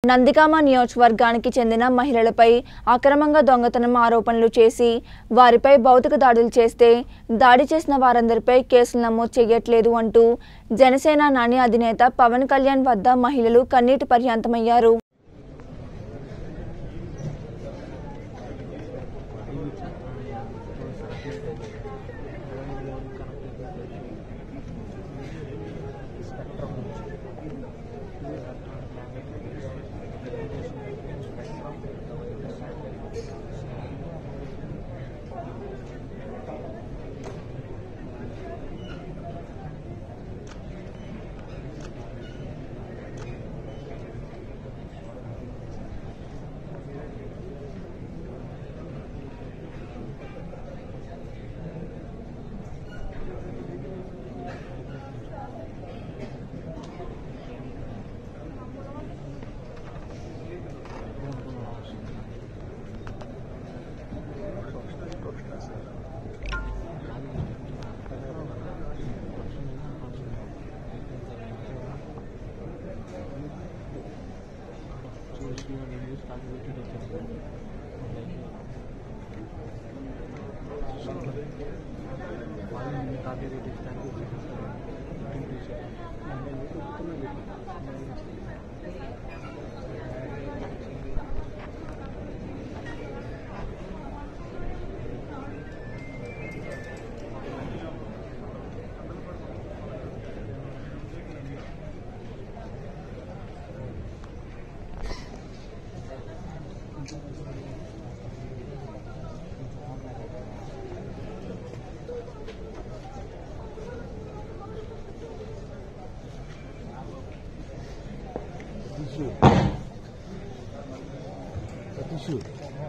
నందిగామ నియోజకవర్గానికి చెందిన మహిళలపై అక్రమంగా దొంగతనం ఆరోపణలు చేసి వారిపై భౌతిక దాడులు చేస్తే దాడి చేసిన వారందరిపై కేసులు నమోదు చేయట్లేదు అంటూ జనసేన నాని అధినేత పవన్ కళ్యాణ్ వద్ద మహిళలు కన్నీటి పర్యాంతమయ్యారు సతీష్